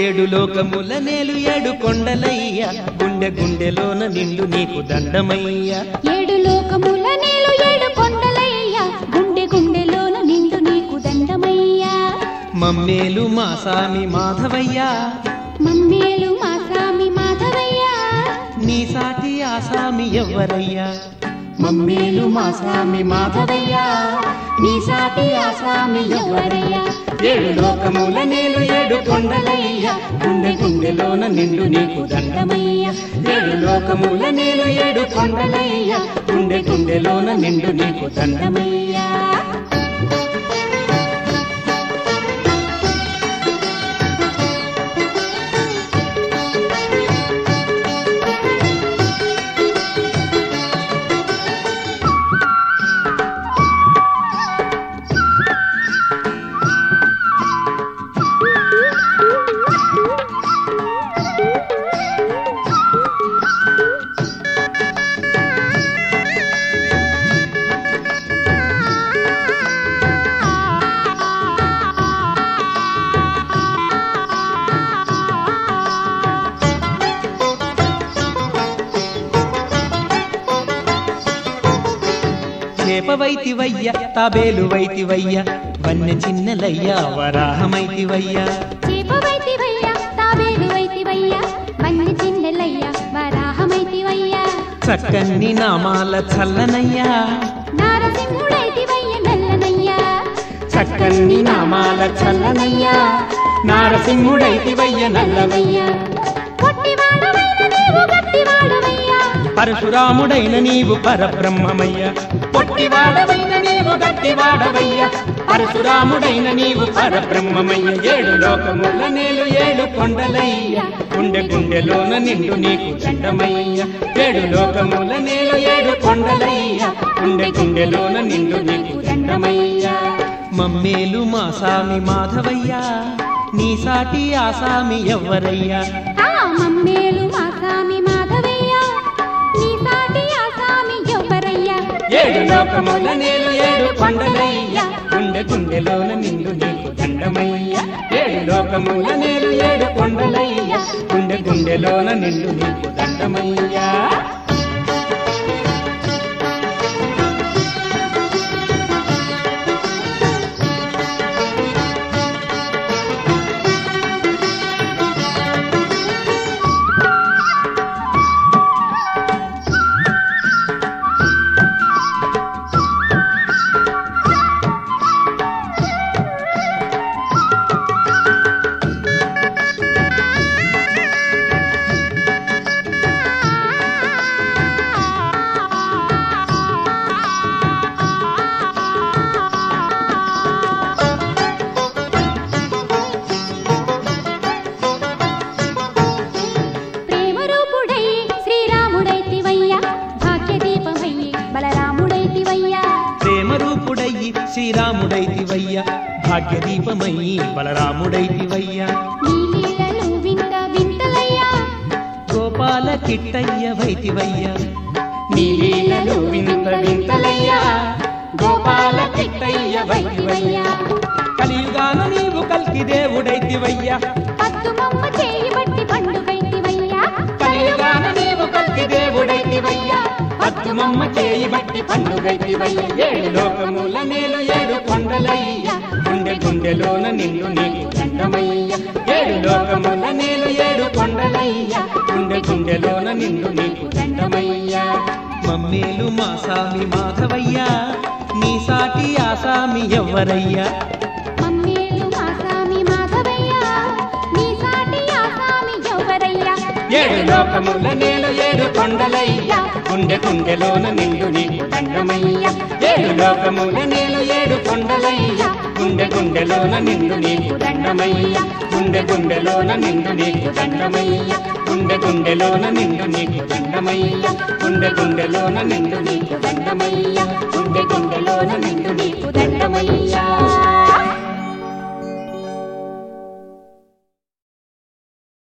ఏడు లోకముల నేలు ఏడు కొండలయ్యా గుండె గుండెలోన నిండు నీకు దండమయ్యా ఏడు లోకముల నేలు ఏడు కొండలయ్యా గుండె గుండెలోన నిండు నీకు దండమయ్యా మమ్మేలు మా సామి మాధవయ్యా మమ్మేలు మా స్వామి మాధవయ్యా నీ సాటి ఆ సామి ఎవ్వరయ్యా మమ్మేలు మా స్వామి మాధవయ్యా నీ సాటి ఆ స్వామి ఎవరయ్యా ఏడు లోకముల నేలు ఏడు కొండలయ్యా గుండె గుండెలోన నిండు నీకు దండమయ్యా ఏడు లోకముల నేలు ఏడు కొండలయ్యా గుండె గుండెలోన నిండు నీకు దండమయ్యా చేపవైతివయ్య తాబేలు వైతివయ్య వన్నె చిన్నలయ్య వరాహమైతివయ్య చేపవైతివయ్యా తాబేలు వైతివయ్యా వన్నె చిన్నెలయ్యా వరాహమైతివయ్యా చక్కన్ని నామాల చల్లనయ్యా నారసింహుడైతివయ్య నల్లనయ్యా చక్కన్ని నామాల చల్లనయ్యా నారసింహుడైతివయ్య నల్లవయ్య పొట్టివాడవైన నీవు గట్టివాడవయ్యా పరశురాముడైన నీవు పరబ్రహ్మమయ్య పొట్టివాడవైన నీవు గట్టివాడవయ్య పరశురాముడైన నీవు పరబ్రహ్మమయ్య ఏడు లోకముల నేలు ఏడు కొండలయ్య గుండె గుండెలోన నిండు నీకు దండమయ్య ఏడు లోకముల నేలు ఏడు కొండలయ్య గుండె గుండెలోన నిండు నీకు దండమయ్య మమ్మేలు మా సామి మాధవయ్య నీ సాటి ఆ సామి ఎవ్వరయ్యా ఆ మమ్మేలు మా స్వామి మాధవయ్యా నీ సాటి ఆ స్వామి ఎవరయ్యా ఏడు లోకముల నేలు ఏడు కొండలయ్య గుండె గుండెలోన నిండు నీకు దండమయ్య ఏడు లోకముల నేలు ఏడు కొండలయ్య గుండె గుండెలోన నిండు నీకు దండమయ్యా ప్రేమ రూపుడై శ్రీరాముడైతివయ్యా భాగ్యదీపమయ్యి బలరాముడైతివయ్యా ప్రేమ రూపుడయ్యి శ్రీరాముడైతివయ్య భాగ్యదీపమయ్యి బలరాముడైతివయ్య నీ లీలలు వింత వింతలయ్యా గోపాల కిట్టయ్య వైతివయ్య నీ లీలలు వింత వింతలయ్యా గోపాల కిట్టయ్య వైతివయ్య కలియుగాన నీవు కల్కి దేవుడైతివయ్యా పద్దుమమ్మ చేయి బట్టి పండుగైతివయ్యా కలియుగాన నీవు కల్కి దేవుడైతివయ్యా పద్మమ్మ చేయి బట్టి పండుగైతివయ్య ఏడు లోకముల నేలు ఏడు కొండలయ్య గుండె గుండెలోన నిన్ను నీకు దండమయ్య ఏడు లోకముల నేలు ఏడు కొండలయ్య గుండె గుండెలోన నిన్ను నీకు దండమయ్య మమ్మేలు మా సామి మాధవయ్య నీ సాటి ఆ సామి ఎవ్వరయ్యా మమ్మేలు మా స్వామి మాధవయ్యా నీ సాటి ఆ స్వామి ఎవరయ్యా ఏడు లోకముల నేలు ఏడు కొండలయ్య గుండె గుండెలోన నిండు నీకు దండమయ్య ఏడు లోకముల నేలు ఏడు కొండలయ్య గుండె గుండెలోన నిండు నీకు దండమయ్య గుండె గుండెలోన నిండు నీకు దండమయ్య గుండె గుండెలోన నిండు నీకు దండమయ్య గుండె గుండెలోన నిండు నీకు దండమయ్య గుండె గుండెలోన నిండు నీకు దండమయ్య